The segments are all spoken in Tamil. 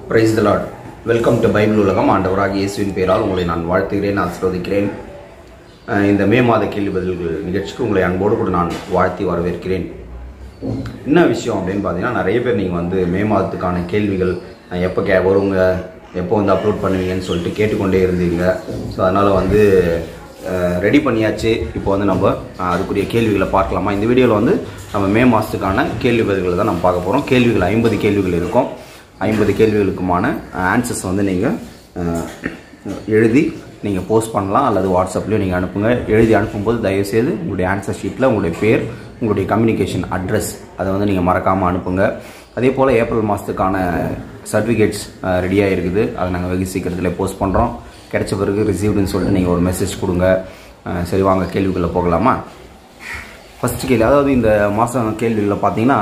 price the Lord welcome to Bible உலகம் ஆண்டவராக இயேசுவின் பெயரால் உங்களை நான் வாழ்த்துகிறேன் ஆசீர்வதிக்கிறேன் அஹ் இந்த மே மாத கேள்வி பதில்கள் நிகழ்ச்சிக்கு உங்களை அன்போடு கூட நான் வாழ்த்தி வரவேற்கிறேன் என்ன விஷயம் அப்படின்னு பார்த்தீங்கன்னா நிறைய பேர் நீங்கள் வந்து மே மாதத்துக்கான கேள்விகள் அஹ் எப்போ கே வருங்க எப்போ வந்து அப்லோட் பண்ணுவீங்கன்னு சொல்லிட்டு கேட்டுக்கொண்டே இருந்தீங்க ஸோ அதனால் வந்து ரெடி பண்ணியாச்சு இப்போ வந்து நம்ம அஹ், அதுக்குரிய கேள்விகளை பார்க்கலாமா இந்த வீடியோவில் வந்து நம்ம மே மாதத்துக்கான கேள்வி பதில்களை தான் நம்ம பார்க்க போகிறோம் கேள்விகள் ஐம்பது கேள்விகள் இருக்கும் ஐம்பது கேள்விகளுக்குமான ஆன்சர்ஸ் வந்து நீங்கள் எழுதி நீங்கள் போஸ்ட் பண்ணலாம் அல்லது வாட்ஸ்அப்லேயும் நீங்கள் அனுப்புங்க எழுதி அனுப்பும்போது தயவுசெய்து உங்களுடைய ஆன்சர் ஷீட்டில் உங்களுடைய பேர் உங்களுடைய கம்யூனிகேஷன் அட்ரஸ் அதை வந்து நீங்கள் மறக்காமல் அனுப்புங்க அதே போல் ஏப்ரல் மாதத்துக்கான சர்டிஃபிகேட்ஸ் ரெடியாக இருக்குது அதை நாங்கள் வெகு சீக்கிரத்தில் போஸ்ட் பண்ணுறோம் கிடைச்ச பிறகு ரிசீவ்டுன்னு சொல்லிட்டு நீங்கள் ஒரு மெசேஜ் கொடுங்க அஹ் சரி வாங்க கேள்விக்குள்ளே போகலாமா ஃபர்ஸ்ட் கேள்வி அதாவது இந்த மாதம் கேள்விகளில் பார்த்தீங்கன்னா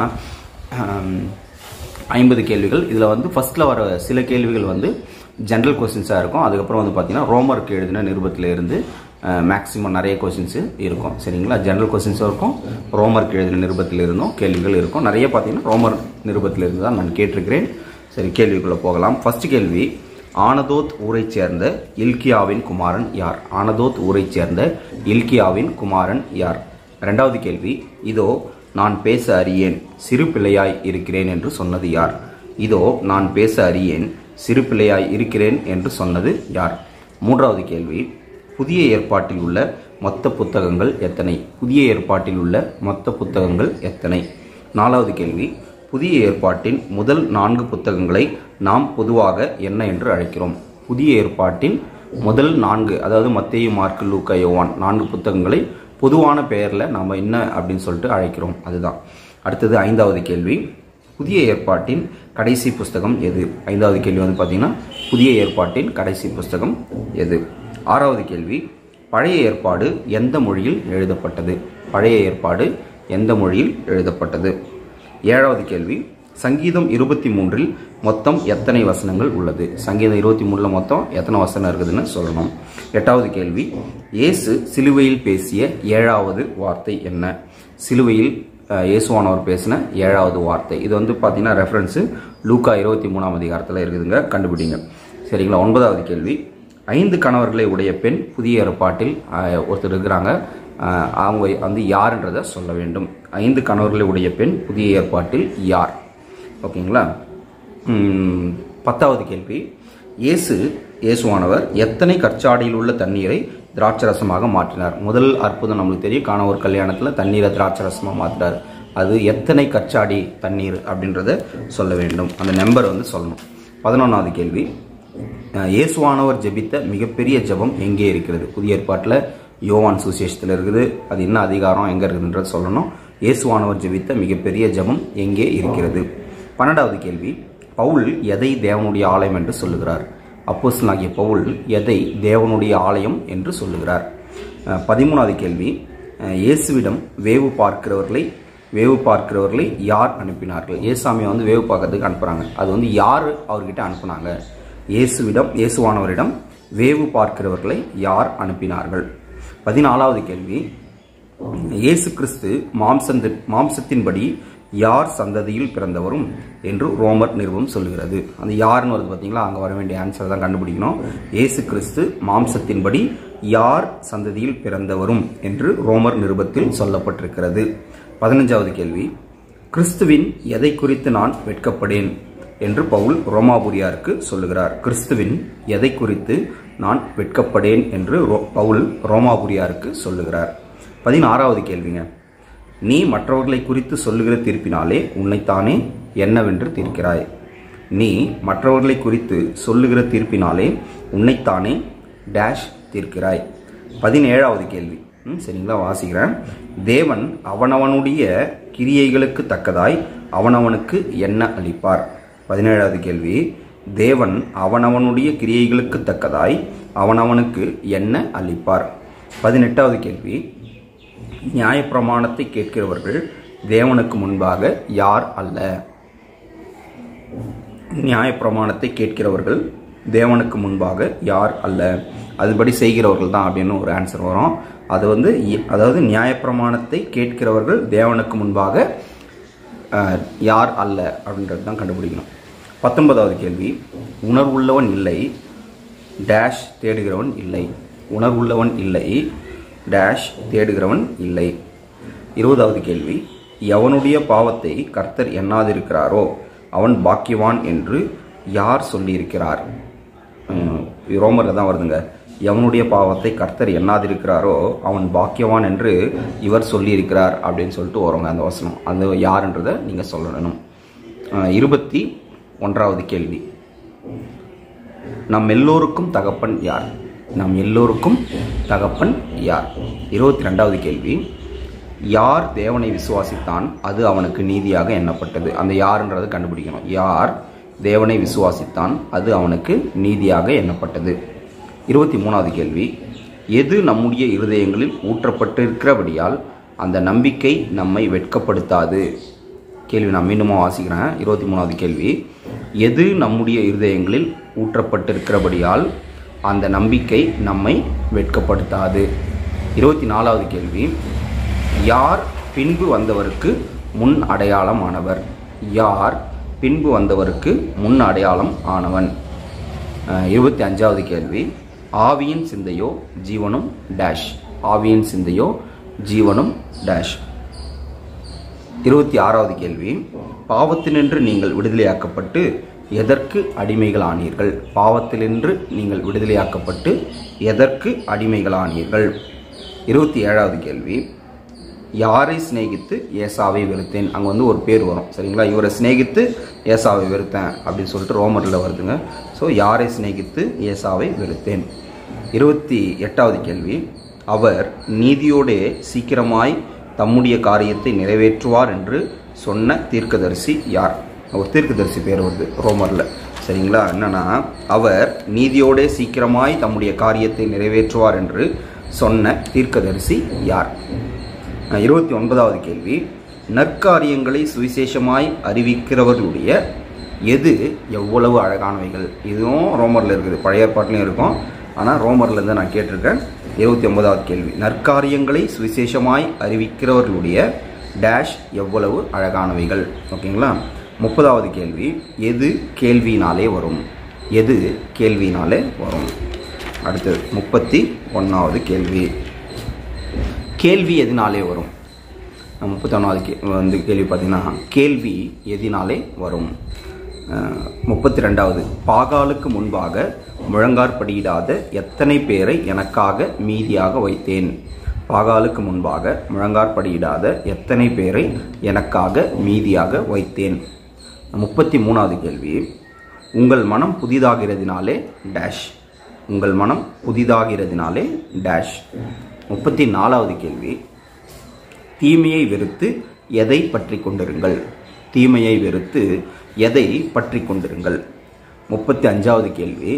ஐம்பது கேள்விகள் இதில் வந்து ஃபர்ஸ்ட்டில் வர சில கேள்விகள் வந்து ஜென்ரல் கொஸ்டின்ஸாக இருக்கும் அதுக்கப்புறம் வந்து பார்த்தீங்கன்னா ரோமருக்கு எழுதின நிருபத்தில் இருந்து மேக்ஸிமம் நிறைய கொஸ்டின்ஸு இருக்கும் சரிங்களா ஜென்ரல் கொஸ்டின்ஸும் இருக்கும் ரோமருக்கு எழுதின நிருபத்தில் இருந்தும் கேள்விகள் இருக்கும் நிறைய பார்த்தீங்கன்னா ரோமர் நிருபத்தில் இருந்து தான் நான் கேட்டிருக்கிறேன் சரி கேள்விக்குள்ளே போகலாம் ஃபர்ஸ்ட் கேள்வி ஆனதோத் ஊரைச் சேர்ந்த இல்கியாவின் குமாரன் யார் ஆனதோத் ஊரைச் சேர்ந்த இல்கியாவின் குமாரன் யார் இரண்டாவது கேள்வி இதோ நான் பேச அறியேன் சிறு பிள்ளையாய் இருக்கிறேன் என்று சொன்னது யார் இதோ நான் பேச அறியேன் சிறு பிள்ளையாய் இருக்கிறேன் என்று சொன்னது யார் மூன்றாவது கேள்வி புதிய ஏற்பாட்டில் உள்ள மொத்த புத்தகங்கள் எத்தனை புதிய ஏற்பாட்டில் உள்ள மொத்த புத்தகங்கள் எத்தனை நாலாவது கேள்வி புதிய ஏற்பாட்டின் முதல் நான்கு புத்தகங்களை நாம் பொதுவாக என்ன என்று அழைக்கிறோம் புதிய ஏற்பாட்டின் முதல் நான்கு அதாவது மத்தேயு மார்க்கு லூக்கா யோவான் நான்கு புத்தகங்களை பொதுவான பெயரில் நாம் என்ன அப்படின்னு சொல்லிட்டு அழைக்கிறோம் அதுதான் அடுத்தது ஐந்தாவது கேள்வி புதிய ஏற்பாட்டின் கடைசி புஸ்தகம் எது ஐந்தாவது கேள்வி வந்து பார்த்தீங்கன்னா புதிய ஏற்பாட்டின் கடைசி புஸ்தகம் எது ஆறாவது கேள்வி பழைய ஏற்பாடு எந்த மொழியில் எழுதப்பட்டது பழைய ஏற்பாடு எந்த மொழியில் எழுதப்பட்டது ஏழாவது கேள்வி சங்கீதம் இருபத்தி மூன்றில் மொத்தம் எத்தனை வசனங்கள் உள்ளது சங்கீதம் இருபத்தி மூணில் மொத்தம் எத்தனை வசனம் இருக்குதுன்னு சொல்லணும் எட்டாவது கேள்வி இயேசு சிலுவையில் பேசிய ஏழாவது வார்த்தை என்ன சிலுவையில் அஹ், இயேசுவானவர் பேசின ஏழாவது வார்த்தை இது வந்து பார்த்தீங்கன்னா ரெஃபரன்ஸு லூக்கா இருபத்தி மூணாம் அதிகாரத்தில் இருக்குதுங்க கண்டுபிடிங்க சரிங்களா ஒன்பதாவது கேள்வி ஐந்து கணவர்களை உடைய பெண் புதிய ஏற்பாட்டில் அஹ், ஒருத்தர் இருக்கிறாங்க அஹ், அவங்க வந்து யாருன்றதை சொல்ல வேண்டும் ஐந்து கணவர்களை உடைய பெண் புதிய ஏற்பாட்டில் யார் ஓகேங்களா ம், பத்தாவது கேள்வி இயேசு இயேசுவானவர் எத்தனை கற்சாடியில் உள்ள தண்ணீரை திராட்சரசமாக மாற்றினார் முதல் அற்புதம் நம்மளுக்கு தெரியும் காணவர் கல்யாணத்தில் தண்ணீரை திராட்சரசமாக மாற்றினார் அது எத்தனை கற்சாடி தண்ணீர் அப்படின்றத சொல்ல வேண்டும் அந்த நம்பர் வந்து சொல்லணும் பதினொன்றாவது கேள்வி அஹ், இயேசுவானவர் ஜெபித்த மிகப்பெரிய ஜெபம் எங்கே இருக்கிறது புதிய ஏற்பாட்டில் யோவான் சுசேஷத்தில் இருக்குது அது என்ன அதிகாரம் எங்கே இருக்குதுன்றது சொல்லணும் இயேசுவானவர் ஜெபித்த மிகப்பெரிய ஜெபம் எங்கே இருக்கிறது பன்னெண்டாவது கேள்வி பவுல் எதை தேவனுடைய ஆலயம் என்று சொல்லுகிறார் அப்போஸ்தலனாகிய பவுல் எதை தேவனுடைய ஆலயம் என்று சொல்லுகிறார் அஹ், பதிமூணாவது கேள்வி அஹ், இயேசுவிடம் வேவு பார்க்கிறவர்களை வேவு பார்க்கிறவர்களை யார் அனுப்பினார்கள் இயேசாமியை வந்து வேவு பார்க்கறதுக்கு அனுப்புகிறாங்க அது வந்து யார் அவர்கிட்ட அனுப்புனாங்க இயேசுவிடம் இயேசுவானவரிடம் வேவு பார்க்கிறவர்களை யார் அனுப்பினார்கள் பதினாலாவது கேள்வி இயேசு கிறிஸ்து மாம்சந்த மாம்சத்தின்படி யார் சந்ததியில் பிறந்தவரும் என்று ரோமர் நிருபம் சொல்லுகிறது அந்த யாருன்னு வருது பார்த்தீங்களா அங்கே வர வேண்டிய ஆன்சர் தான் கண்டுபிடிக்கணும் இயேசு கிறிஸ்து மாம்சத்தின்படி யார் சந்ததியில் பிறந்தவரும் என்று ரோமர் நிருபத்தில் சொல்லப்பட்டிருக்கிறது பதினஞ்சாவது கேள்வி கிறிஸ்துவின் எதை குறித்து நான் வெட்கப்படேன் என்று பவுல் ரோமாபுரியாருக்கு சொல்லுகிறார் கிறிஸ்துவின் எதை குறித்து நான் வெட்கப்படேன் என்று ரோ- பவுல் ரோமாபுரியாருக்கு சொல்லுகிறார் பதினாறாவது கேள்விங்க நீ மற்றவர்களை குறித்து சொல்லுகிற தீர்ப்பினாலே உன்னைத்தானே என்னவென்று தீர்க்கிறாய் நீ மற்றவர்களை குறித்து சொல்லுகிற தீர்ப்பினாலே உன்னைத்தானே டேஷ் தீர்க்கிறாய் பதினேழாவது கேள்வி ம், சரிங்களா வாசிக்கிறேன் தேவன் அவனவனுடைய கிரியைகளுக்கு தக்கதாய் அவனவனுக்கு என்ன அளிப்பார் பதினேழாவது கேள்வி தேவன் அவனவனுடைய கிரியைகளுக்கு தக்கதாய் அவனவனுக்கு என்ன அளிப்பார் பதினெட்டாவது கேள்வி நியாயப்பிரமாணத்தை கேட்கிறவர்கள் தேவனுக்கு முன்பாக யார் அல்ல நியாயப்பிரமாணத்தை கேட்கிறவர்கள் தேவனுக்கு முன்பாக யார் அல்ல அதுபடி செய்கிறவர்கள் தான் அப்படின்னு ஒரு ஆன்சர் வரும் அது வந்து இ- அதாவது நியாயப்பிரமாணத்தை கேட்கிறவர்கள் தேவனுக்கு முன்பாக அஹ், யார் அல்ல அப்படின்றது தான் கண்டுபிடிக்கணும் பத்தொன்பதாவது கேள்வி உணர்வுள்ளவன் இல்லை டேஷ் தேடுகிறவன் இல்லை உணர்வுள்ளவன் இல்லை டேஷ் தேடுகிறவன் இல்லை இருபதாவது கேள்வி எவனுடைய பாவத்தை கர்த்தர் எண்ணாதிருக்கிறாரோ அவன் பாக்கியவான் என்று யார் சொல்லியிருக்கிறார் உம், இது ரோமரில் தான் வருதுங்க எவனுடைய பாவத்தை கர்த்தர் எண்ணாதிருக்கிறாரோ அவன் பாக்கியவான் என்று இவர் சொல்லியிருக்கிறார் அப்படின்னு சொல்லிட்டு வருங்க அந்த வசனம் அது யாருன்றதை நீங்கள் சொல்லணும் அஹ், இருபத்தி ஒன்றாவது கேள்வி நம் எல்லோருக்கும் தகப்பன் யார் நம் எல்லோருக்கும் தகப்பன் யார் இருபத்தி ரெண்டாவது கேள்வி யார் தேவனை விசுவாசித்தான் அது அவனுக்கு நீதியாக எண்ணப்பட்டது அந்த யாருன்றதை கண்டுபிடிக்கணும் யார் தேவனை விசுவாசித்தான் அது அவனுக்கு நீதியாக எண்ணப்பட்டது இருபத்தி மூணாவது கேள்வி எது நம்முடைய இருதயங்களில் ஊற்றப்பட்டிருக்கிறபடியால் அந்த நம்பிக்கை நம்மை வெட்கப்படுத்தாது கேள்வி நான் மீண்டும் வாசிக்கிறேன் இருபத்தி மூணாவது கேள்வி எது நம்முடைய இருதயங்களில் ஊற்றப்பட்டிருக்கிறபடியால் அந்த நம்பிக்கை நம்மை வெட்கப்படுத்தாது இருபத்தி நாலாவது கேள்வி யார் பின்பு வந்தவருக்கு முன் அடையாளம் ஆனவர் யார் பின்பு வந்தவருக்கு முன் அடையாளம் ஆனவன் அஹ், இருபத்தி அஞ்சாவது கேள்வி ஆவியின் சிந்தையோ ஜீவனும் டேஷ் ஆவியின் சிந்தையோ ஜீவனும் டேஷ் இருபத்தி ஆறாவது கேள்வி பாவத்தினின்று நீங்கள் விடுதலையாக்கப்பட்டு எதற்கு அடிமைகளானீர்கள் பாவத்தினின்று நீங்கள் விடுதலையாக்கப்பட்டு எதற்கு அடிமைகளானீர்கள் இருபத்தி ஏழாவது கேள்வி யாரை சிநேகித்து ஏசாவை வெறுத்தேன் அங்கே வந்து ஒரு பேர் வரும் சரிங்களா இவரை சிநேகித்து ஏசாவை வெறுத்தேன் அப்படின்னு சொல்லிட்டு ரோமரில் வருதுங்க ஸோ யாரை சிநேகித்து ஏசாவை வெறுத்தேன் இருபத்தி எட்டாவது கேள்வி அவர் நீதியோடே சீக்கிரமாய் தம்முடைய காரியத்தை நிறைவேற்றுவார் என்று சொன்ன தீர்க்கதரிசி யார் ஒரு தீர்க்கதரிசி பேர் வருது ரோமரில் சரிங்களா என்னன்னா அவர் நீதியோடே சீக்கிரமாய் தம்முடைய காரியத்தை நிறைவேற்றுவார் என்று சொன்ன தீர்க்கதரிசி யார் அஹ் இருபத்தி ஒன்பதாவது கேள்வி நற்காரியங்களை சுவிசேஷமாய் அறிவிக்கிறவர்களுடைய எது எவ்வளவு அழகானவைகள் இதுவும் ரோமரில் இருக்குது பழைய ஏற்பாட்டிலையும் இருக்கும் ஆனால் ரோமரில் இருந்து நான் கேட்டிருக்கேன் இருபத்தி ஒன்பதாவது கேள்வி நற்காரியங்களை சுவிசேஷமாய் அறிவிக்கிறவர்களுடைய டேஷ் எவ்வளவு அழகானவைகள் ஓகேங்களா முப்பதாவது கேள்வி எது கேள்வியினாலே வரும் எது கேள்வியினாலே வரும் அடுத்தது முப்பத்தி ஒன்றாவது கேள்வி கேள்வி எதனாலே வரும் முப்பத்தொன்னாவது கே வந்து கேள்வி பார்த்தீங்கன்னா கேள்வி எதினாலே வரும் முப்பத்தி ரெண்டாவது பாகாலுக்கு முன்பாக முழங்காற்படியிடாத எத்தனை பேரை எனக்காக மீதியாக வைத்தேன் பாகாலுக்கு முன்பாக முழங்காற்படியிடாத எத்தனை பேரை எனக்காக மீதியாக வைத்தேன் முப்பத்தி மூணாவது கேள்வி உங்கள் மனம் புதிதாகிறதினாலே டேஷ் உங்கள் மனம் புதிதாகிறதினாலே டேஷ் முப்பத்தி நாலாவது கேள்வி தீமையை வெறுத்து எதை பற்றி கொண்டிருங்கள் தீமையை வெறுத்து எதை பற்றி கொண்டிருங்கள் முப்பத்தி அஞ்சாவது கேள்வி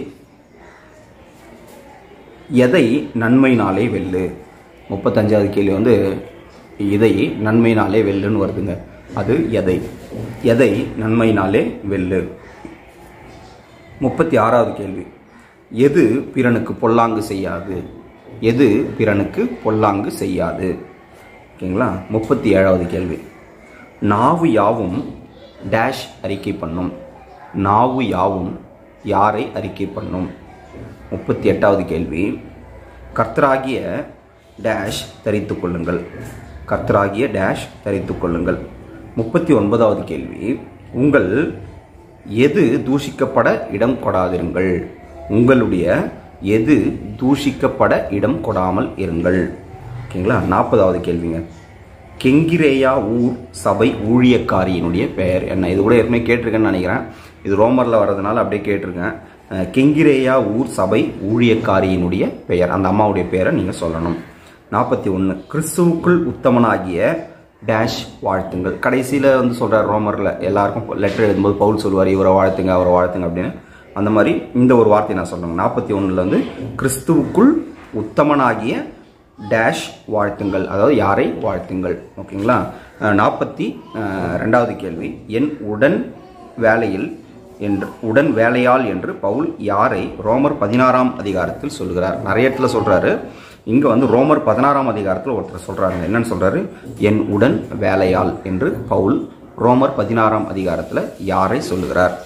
எதை நன்மையினாலே வெல்லு முப்பத்தஞ்சாவது கேள்வி வந்து இதை நன்மையினாலே வெல்லுன்னு வருதுங்க அது எதை எதை நன்மையினாலே வெல்லு முப்பத்தி ஆறாவது கேள்வி எது பிறனுக்கு பொல்லாங்கு செய்யாது எது பிறனுக்கு பொல்லாங்கு செய்யாது ஓகேங்களா முப்பத்தி ஏழாவது கேள்வி நாவு யாவும் டேஷ் அறிக்கை பண்ணும் நாவு யாவும் யாரை அறிக்கை பண்ணும் முப்பத்தி எட்டாவது கேள்வி கர்த்தராகிய டேஷ் தரித்து கொள்ளுங்கள் கர்த்தராகிய டேஷ் தரித்து கொள்ளுங்கள் முப்பத்தி ஒன்பதாவது கேள்வி உங்கள் எது தூஷிக்கப்பட இடம் கொடாதிருங்கள் உங்களுடைய எது தூஷிக்கப்பட இடம் கொடாமல் இருங்கள் ஓகேங்களா நாற்பதாவது கேள்விங்க கெங்கிரேயா ஊர் சபை ஊழியக்காரியினுடைய பெயர் என்ன இது கூட ஏற்கனவே கேட்டிருக்கேன்னு நினைக்கிறேன் இது ரோமரில் வர்றதுனால அப்படியே கேட்டிருக்கேன் அஹ், கெங்கிரேயா ஊர் சபை ஊழியக்காரியினுடைய பெயர் அந்த அம்மாவுடைய பெயரை நீங்கள் சொல்லணும் நாற்பத்தி ஒன்று கிறிஸ்துவுக்குள் உத்தமனாகிய டேஷ் வாழ்த்துங்கள் கடைசியில் வந்து சொல்கிறார் ரோமரில் எல்லாருக்கும் லெட்டர் எழுதும்போது பவுல் சொல்லுவார் இவரை வாழ்த்துங்க அவரை வாழ்த்துங்க அப்படின்னு அந்த மாதிரி இந்த ஒரு வார்த்தையை நான் சொல்கிறேன் நாற்பத்தி ஒன்றில் வந்து கிறிஸ்துவுக்குள் உத்தமனாகிய டேஷ் வாழ்த்துங்கள் அதாவது யாரை வாழ்த்துங்கள் ஓகேங்களா நாற்பத்தி ரெண்டாவது கேள்வி என் உடன் வேலையில் என்று உடன் வேலையாள் என்று பவுல் யாரை ரோமர் பதினாறாம் அதிகாரத்தில் சொல்கிறார் நிறைய இடத்துல சொல்றாரு இங்க வந்து ரோமர் பதினாறாம் அதிகாரத்தில் ஒருத்தர் சொல்றாருங்க என்னன்னு சொல்றாரு என் உடன் வேலையாள் என்று பவுல் ரோமர் பதினாறாம் அதிகாரத்தில் யாரை சொல்லுகிறார்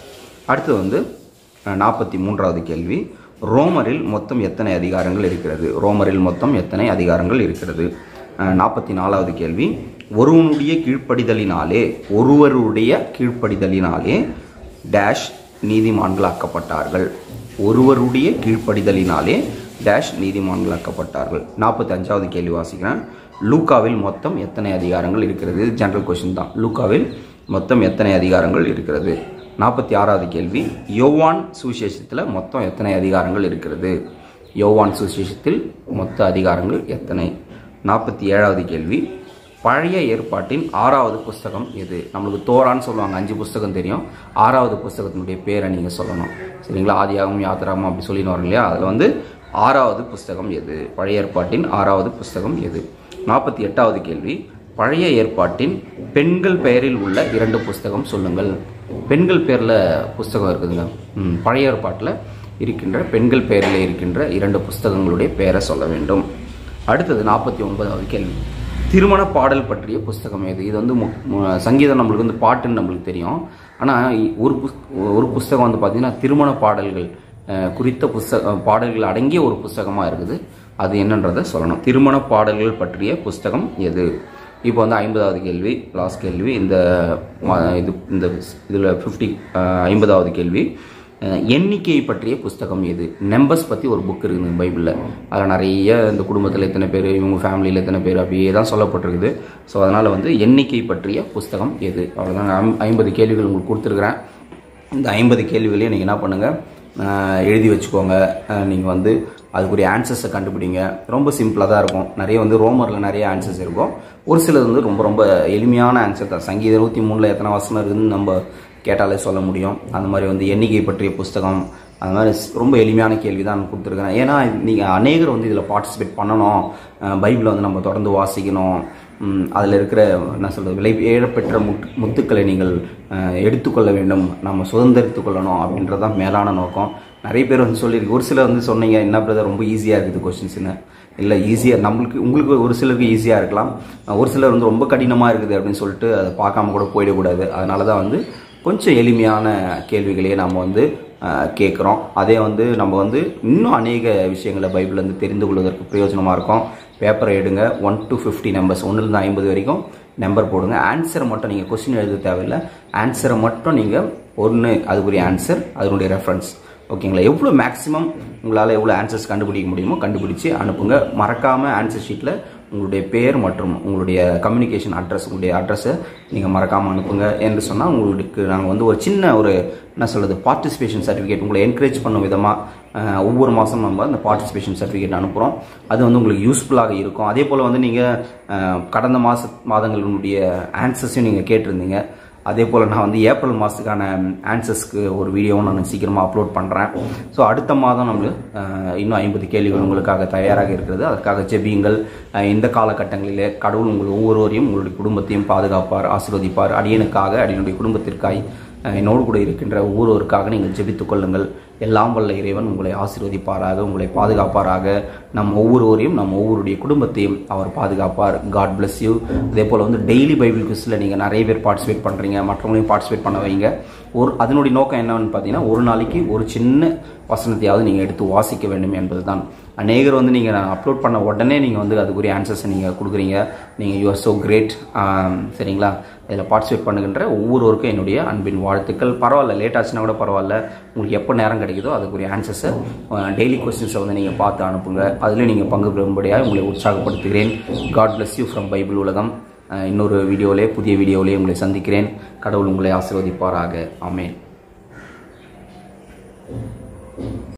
அடுத்து வந்து நாற்பத்தி மூன்றாவது கேள்வி ரோமரில் மொத்தம் எத்தனை அதிகாரங்கள் இருக்கிறது ரோமரில் மொத்தம் எத்தனை அதிகாரங்கள் இருக்கிறது நாற்பத்தி நாலாவது கேள்வி ஒருவனுடைய கீழ்ப்படிதலினாலே ஒருவருடைய கீழ்ப்படிதலினாலே டேஷ் நீதிமான்களாக்கப்பட்டார்கள் ஒருவருடைய கீழ்ப்படிதலினாலே டேஷ் நீதிமான்களாக்கப்பட்டார்கள் நாற்பத்தி அஞ்சாவது கேள்வி வாசிக்கிறேன் லூக்காவில் மொத்தம் எத்தனை அதிகாரங்கள் இருக்கிறது இது ஜென்ரல் கொஷின் தான் லூக்காவில் மொத்தம் எத்தனை அதிகாரங்கள் இருக்கிறது நாற்பத்தி ஆறாவது கேள்வி யோவான் சுவிசேஷத்தில் மொத்தம் எத்தனை அதிகாரங்கள் இருக்கிறது யோவான் சுவிசேஷத்தில் மொத்த அதிகாரங்கள் எத்தனை நாற்பத்தி ஏழாவது கேள்வி பழைய ஏற்பாட்டின் ஆறாவது புஸ்தகம் எது நம்மளுக்கு தோரான்னு சொல்லுவாங்க அஞ்சு புஸ்தகம் தெரியும் ஆறாவது புஸ்தகத்தினுடைய பேரை நீங்கள் சொல்லணும் சரிங்களா ஆதியாகவும் யாத்திராகவும் அப்படி சொல்லின்னு வரோம் இல்லையா அதில் வந்து ஆறாவது புஸ்தகம் எது பழைய ஏற்பாட்டின் ஆறாவது புஸ்தகம் எது நாற்பத்தி எட்டாவது கேள்வி பழைய ஏற்பாட்டின் பெண்கள் பெயரில் உள்ள இரண்டு புஸ்தகம் சொல்லுங்கள் பெண்கள் பேரில் புஸ்தகம் இருக்குதுங்க ம், பழைய ஏற்பாட்டில் இருக்கின்ற பெண்கள் பெயரில் இருக்கின்ற இரண்டு புஸ்தகங்களுடைய பெயரை சொல்ல வேண்டும் அடுத்தது நாற்பத்தி ஒன்பதாவது கேள்வி திருமண பாடல் பற்றிய புஸ்தகம் எது இது வந்து மு- மு- சங்கீதம் நம்மளுக்கு வந்து பாட்டுன்னு நம்மளுக்கு தெரியும் ஆனால் ஒரு புஸ் ஒரு புஸ்தகம் வந்து பார்த்திங்கன்னா திருமண பாடல்கள் அஹ், குறித்த புஸ்தக பாடல்கள் அடங்கிய ஒரு புஸ்தகமாக இருக்குது அது என்னன்றதை சொல்லணும் திருமண பாடல்கள் பற்றிய புஸ்தகம் எது இப்போ வந்து ஐம்பதாவது கேள்வி லாஸ்ட் கேள்வி இந்த ம- இது இந்த இதில் ஃபிஃப்டி ஐம்பதாவது கேள்வி அஹ், எண்ணிக்கை பற்றிய புஸ்தகம் எது நம்பர்ஸ் பற்றி ஒரு புக் இருக்குது பைபிளில் அதில் நிறைய இந்த குடும்பத்தில் எத்தனை பேர் இவங்க ஃபேமிலியில் எத்தனை பேர் அப்படியே தான் சொல்லப்பட்டிருக்குது ஸோ அதனால் வந்து எண்ணிக்கை பற்றிய புஸ்தகம் எது அவ்வளோதாங்க ஐம்- ஐம்பது கேள்விகள் உங்களுக்கு கொடுத்துருக்குறேன் இந்த ஐம்பது கேள்விகளையும் நீங்கள் என்ன பண்ணுங்கள் எழுதி வச்சுக்கோங்க நீங்கள் வந்து அதுக்குரிய ஆன்சர்ஸை கண்டுபிடிங்க ரொம்ப சிம்பிளாக தான் இருக்கும் நிறைய வந்து ரோமரில் நிறைய ஆன்சர்ஸ் இருக்கும் ஒரு சிலது வந்து ரொம்ப ரொம்ப எளிமையான ஆன்சர் தான் சங்கீதம் இருபத்தி மூணில் எத்தனை வசனம் இருக்குதுன்னு நம்ம கேட்டாலே சொல்ல முடியும் அந்த மாதிரி வந்து எண்ணிக்கை பற்றிய புஸ்தகம் அந்த மாதிரி ஸ்- ரொம்ப எளிமையான கேள்வி தான் கொடுத்துருக்குறேன் ஏன்னா நீங்கள் அநேகர் வந்து இதில் பார்ட்டிசிபேட் பண்ணணும் பைபிளை வந்து நம்ம தொடர்ந்து வாசிக்கணும் அதில் இருக்கிற என்ன சொல்கிறது விலை ஏழப்பெற்ற முத் முத்துக்களை நீங்கள் அஹ், எடுத்துக்கொள்ள வேண்டும் நம்ம சுதந்திரித்துக் கொள்ளணும் அப்படின்றது தான் மேலான நோக்கம் நிறைய பேர் வந்து சொல்லியிருக்கு ஒரு சிலர் வந்து சொன்னீங்க என்ன பிரதர் ரொம்ப ஈஸியாக இருக்குது கொஷின்ஸ்னு இல்லை ஈஸியாக நம்மளுக்கு உங்களுக்கு ஒரு சிலருக்கு ஈஸியாக இருக்கலாம் அஹ், ஒரு சிலர் வந்து ரொம்ப கடினமாக இருக்குது அப்படின்னு சொல்லிட்டு அதை பார்க்காம கூட போயிடக்கூடாது அதனால தான் வந்து கொஞ்சம் எளிமையான கேள்விகளையே நம்ம வந்து கேட்குறோம் அதே வந்து நம்ம வந்து இன்னும் அநேக விஷயங்களை பைபிள் வந்து தெரிந்து கொள்வதற்கு பிரயோஜனமாக இருக்கும் பேப்பரை எடுங்க ஒன் to ஃபிஃப்டி நம்பர்ஸ் ஒன்றுலேருந்து ஐம்பது வரைக்கும் நம்பர் போடுங்க ஆன்சரை மட்டும் நீங்கள் கொஸ்டின் எழுத தேவையில்லை ஆன்சரை மட்டும் நீங்கள் ஒன்று அதுக்குரிய ஆன்சர் அதனுடைய ரெஃபரன்ஸ் ஓகேங்களா எவ்வளோ மேக்ஸிமம் உங்களால் எவ்வளோ ஆன்சர்ஸ் கண்டுபிடிக்க முடியுமோ கண்டுபிடிச்சு அனுப்புங்க மறக்காமல் ஆன்சர் ஷீட்டில் உங்களுடைய பேர் மற்றும் உங்களுடைய கம்யூனிகேஷன் அட்ரஸ் உங்களுடைய அட்ரஸை நீங்கள் மறக்காமல் அனுப்புங்க என்று சொன்னால் உங்களுக்கு நாங்கள் வந்து ஒரு சின்ன ஒரு என்ன சொல்கிறது பார்ட்டிசிபேஷன் சர்டிஃபிகேட் உங்களை என்கரேஜ் பண்ணும் விதமாக ஒவ்வொரு மாதம் நம்ம அந்த பார்ட்டிசிபேஷன் சர்டிஃபிகேட் அனுப்புகிறோம் அது வந்து உங்களுக்கு யூஸ்ஃபுல்லாக இருக்கும் அதே போல் வந்து நீங்கள் கடந்த மாத மாதங்களுடைய ஆன்சர்ஸையும் நீங்கள் கேட்டிருந்தீங்க அதே போல் நான் வந்து ஏப்ரல் மாதத்துக்கான ஆன்சர்ஸ்க்கு ஒரு வீடியோவும் நான் சீக்கிரமாக அப்லோட் பண்ணுறேன் ஸோ அடுத்த மாதம் நம்மளுக்கு அஹ், இன்னும் ஐம்பது கேள்விகள் உங்களுக்காக தயாராக இருக்கிறது அதற்காக ஜெபியுங்கள் அஹ், இந்த காலகட்டங்களிலே கடவுள் உங்கள் ஒவ்வொருவரையும் உங்களுடைய குடும்பத்தையும் பாதுகாப்பார் ஆசீர்வதிப்பார் அடியனுக்காக அடியனுடைய குடும்பத்திற்காய் அஹ், என்னோடு கூட இருக்கின்ற ஒவ்வொருவருக்காக நீங்கள் ஜெபித்துக் கொள்ளுங்கள் எல்லாம் வல்ல இறைவன் உங்களை ஆசீர்வதிப்பாராக உங்களை பாதுகாப்பாராக நம் ஒவ்வொருவரையும் நம் ஒவ்வொருடைய குடும்பத்தையும் அவர் பாதுகாப்பார் காட் bless யூ அதே போல் வந்து டெய்லி பைபிள் குவிஸில் நீங்கள் நிறைய பேர் பார்ட்டிசிபேட் பண்ணுறீங்க மற்றவங்களையும் பார்ட்டிசிபேட் பண்ண வைங்க ஒரு அதனுடைய நோக்கம் என்னன்னு பார்த்தீங்கன்னா ஒரு நாளைக்கு ஒரு சின்ன வசனத்தையாவது நீங்கள் எடுத்து வாசிக்க வேண்டும் என்பது தான் அநேகர் வந்து நீங்கள் நான் அப்லோட் பண்ண உடனே நீங்கள் வந்து அதுக்குரிய ஆன்சர்ஸை நீங்கள் கொடுக்குறீங்க நீங்கள் யூ ஆர் ஸோ கிரேட் சரிங்களா இதில் பார்ட்டிசிபேட் பண்ணுகின்ற ஒவ்வொருவருக்கும் என்னுடைய அன்பின் வாழ்த்துக்கள் பரவாயில்ல லேட் ஆச்சுன்னா கூட பரவாயில்ல உங்களுக்கு எப்போ நேரம் கிடைக்குதோ அதுக்குரிய ஆன்சர்ஸை டெய்லி கொஸ்டின்ஸை வந்து நீங்கள் பார்த்து அனுப்புங்க அதில் நீங்கள் பங்கு பெறும்படியாக உங்களை உற்சாகப்படுத்துகிறேன் God bless you from Bible உலகம் அஹ், இன்னொரு வீடியோவிலே புதிய வீடியோவிலே உங்களை சந்திக்கிறேன் கடவுள் உங்களை ஆசீர்வதிப்பாராக ஆமென்